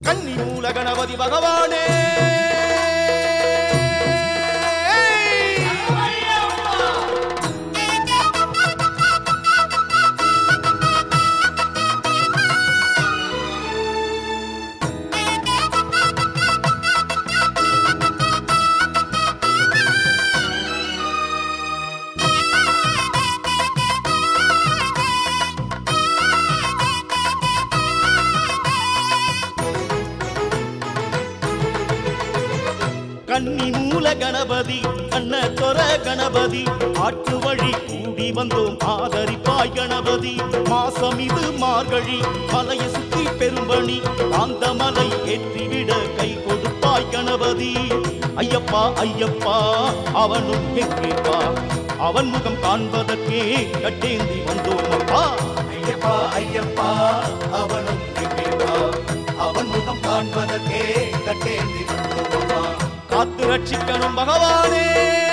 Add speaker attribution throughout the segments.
Speaker 1: கன்னி மூல கணபதி பகவானே கன்னி மூல கணபதி கண்ண தொர கணபதி ஆட்டு வழி கூடி வந்தோம் ஆதரிப்பாய் கணபதி மாசம் இது மார்கழி மலையை சுத்தி பெரும்பணி அந்த மலை ஏற்றிவிட கை கொடுப்பாய் கணபதி ஐயப்பா ஐயப்பா அவனும் எங்கேப்பா அவன் முகம் காண்பதற்கே கட்டேந்தி வந்தோம் அப்பா
Speaker 2: ஐயப்பா ஐயப்பா அவனும் எங்கேப்பா அவன் முகம் காண்பதற்கே கட்டேந்தி வந்தோமப்பா
Speaker 1: காத்து ரட்சிக்கணும் பகவானே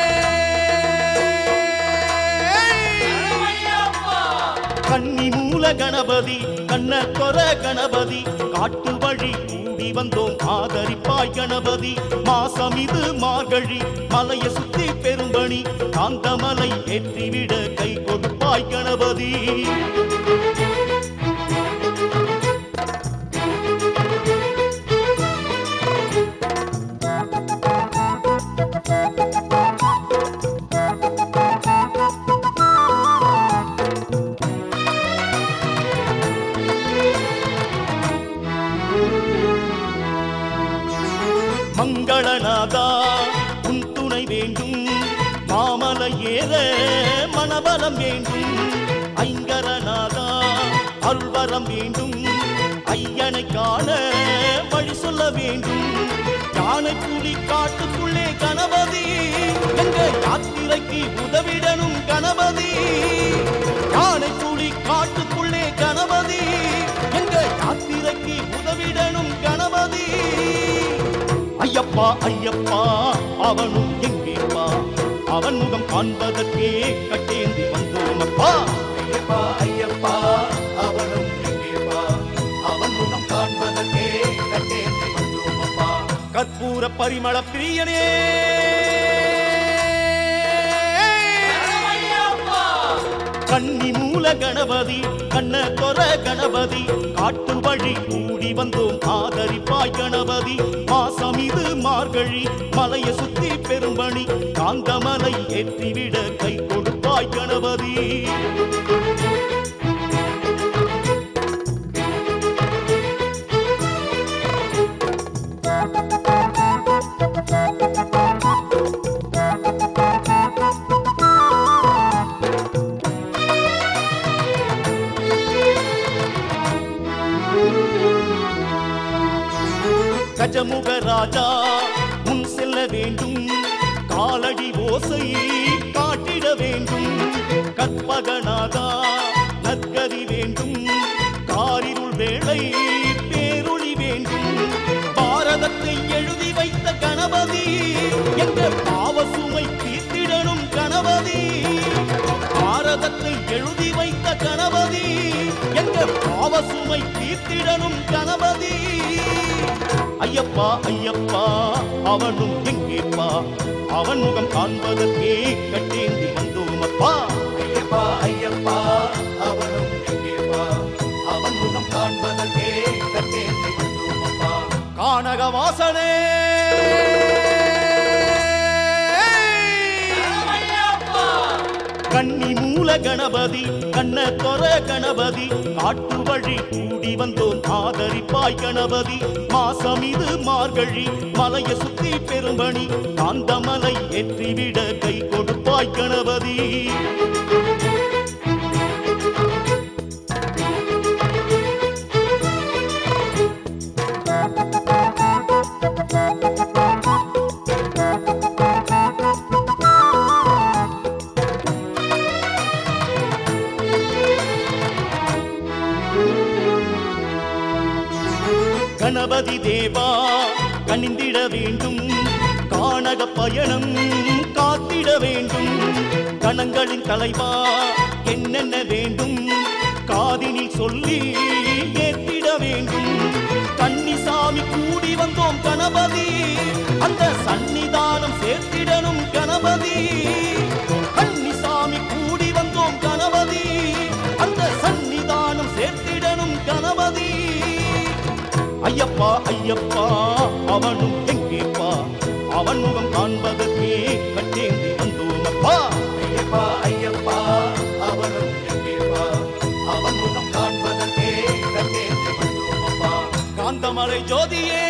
Speaker 1: கன்னி மூல கணபதி கண்ண கொர கணபதி காட்டு வழி கூடி வந்தோம் ஆதரிப்பாய் கணபதி மாசம் இது மார்கழி மலையை சுத்தி பெரும்பணி காந்த மலை ஏற்றிவிட கை கொடுப்பாய் கணபதி மங்களநாதா உன் துணை வேண்டும் மாமலை ஏற மணபலம் வேண்டும் ஐங்கரநாதா அல்வரம் வேண்டும் ஐயனை காண வழி சொல்ல வேண்டும் யானை புலி காட்டுக்குள்ளே கணபதி எங்க யாத்திரைக்கு உதவிடணும் கணபதி யானை புலி காட்டுக்குள்ளே கணபதி எங்க யாத்திரைக்கு உதவிடணும் கணபதி ஐயப்பா ஐயப்பா அவனும் எங்கேப்பா அவன் முகம் காண்பதற்கே கட்டேந்தி வந்தோம் அப்பா
Speaker 2: ஐயப்பா ஐயப்பா அவனும் எங்கேப்பா அவன் முகம் காண்பதற்கே கட்டேந்தி வந்தோமப்பா
Speaker 1: கற்பூர பரிமள பிரியனே கன்னி மூல கணபதி கண்ண கொர கணபதி காட்டு வழி கூடி வந்தோம் ஆதரிப்பாய் கணபதி மாசம் இது மார்கழி மலையை சுத்தி பெரும்பணி காந்த மலை ஏற்றிவிட கை கொடுப்பாய் கணபதி கஜமுக ராஜா முன் செல்ல வேண்டும் காலடி ஓசை காட்டிட வேண்டும் கற்பகநாதா நற்கதி வேண்டும் காரிருள் வேளை பேரொளி வேண்டும் பாரதத்தை எழுதி வைத்த கணபதி எங்க பாவ சுமை தீர்த்திடணும் கணபதி பாரதத்தை எழுதி வைத்த கணபதி எங்க பாவ சுமை தீர்த்திடணும் கணபதி ஐயப்பா ஐயப்பா அவனும் எங்கேப்பா அவன் முகம் காண்பதற்கே கட்டேந்தி வந்தோம் அப்பா
Speaker 2: ஐயப்பா ஐயப்பா அவனும் எங்கேப்பா அவன் முகம் காண்பதற்கே கட்டேந்தி வந்தோமப்பா
Speaker 1: கானக வாசனே கன்னி மூல கணபதி கண்ண தொர கணபதி காட்டு வழி கூடி வந்தோம் ஆதரிப்பாய் கணபதி மாசம் இது மார்கழி மலையை சுத்தி பெரும்பணி காந்த மலை ஏற்றிவிட கை கொடுப்பாய் கணபதி கணபதி தேவா கணிந்திட வேண்டும் கானக பயணம் காத்திட வேண்டும் கணங்களின் தலைவா என்னென்ன வேண்டும் காதினில் சொல்லி ஏத்திட வேண்டும் கன்னிசா சாமி கூடி வந்தோம் கணபதி அந்த சன்னிதானம் சேர்த்திடணும் கணபதி கன்னி சாமி கூடி வந்தோம் கணபதி அந்த சன்னிதானம் சேர்த்திடணும் கணபதி ஐயப்பா ஐயப்பா அவனும் எங்கேப்பா அவன் முகம் காண்பதற்கே கட்டேந்தி வந்தோமப்பா
Speaker 2: ஐயப்பா ஐயப்பா அவனும் எங்கேப்பா அவன் முகம் காண்பதற்கே கண்டேந்தி வந்தோம் அப்பா
Speaker 1: காந்தமலை ஜோதியே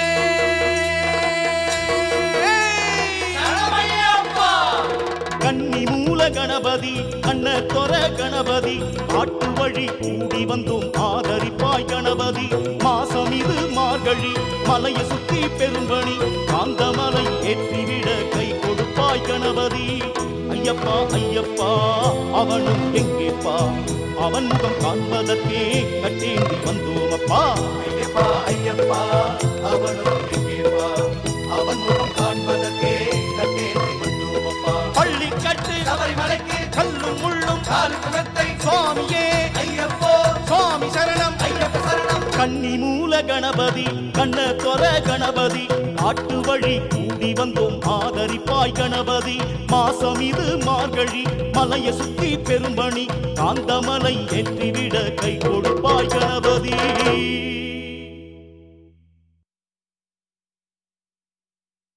Speaker 1: கன்னி மூல கணபதி கண்ண தொர கணபதி காட்டு வழி கூடி வந்தோம் ஆதரிப்பாய் கணபதி மாசம் இது மார்கழி மலையை சுத்தி பெரும்பணி காந்தமலை ஏற்றிவிட கை கொடுப்பாய் கணபதி ஐயப்பா ஐயப்பா அவனும் எங்கேப்பா அவன் முகம் காண்பதற்கே கட்டேந்தி வந்தோம் அப்பா
Speaker 2: ஐயப்பா ஐயப்பா அவனும் எங்கேப்பா அவன் முகம் காண்பதற்கே கண்டேந்தி வந்தோம் அப்பா
Speaker 1: பள்ளி கட்டு
Speaker 2: சபரிமலைக்கு
Speaker 1: கல்லும் முள்ளும்
Speaker 2: காலுக்கு மெத்தை
Speaker 1: சுவாமியே
Speaker 2: ஐயப்போ
Speaker 1: சுவாமி சரணம்
Speaker 2: ஐயப்ப சரணம்
Speaker 1: கன்னி மூல கணபதி கண்ண தொர கணபதி காட்டு வழி கூடி வந்தோம் ஆதரிப்பாய் கணபதி மாசம் இது மார்கழி மலையை சுத்தி பெரும்பணி காந்தமலை ஏற்றிவிட கை கொடுப்பாய் கணபதி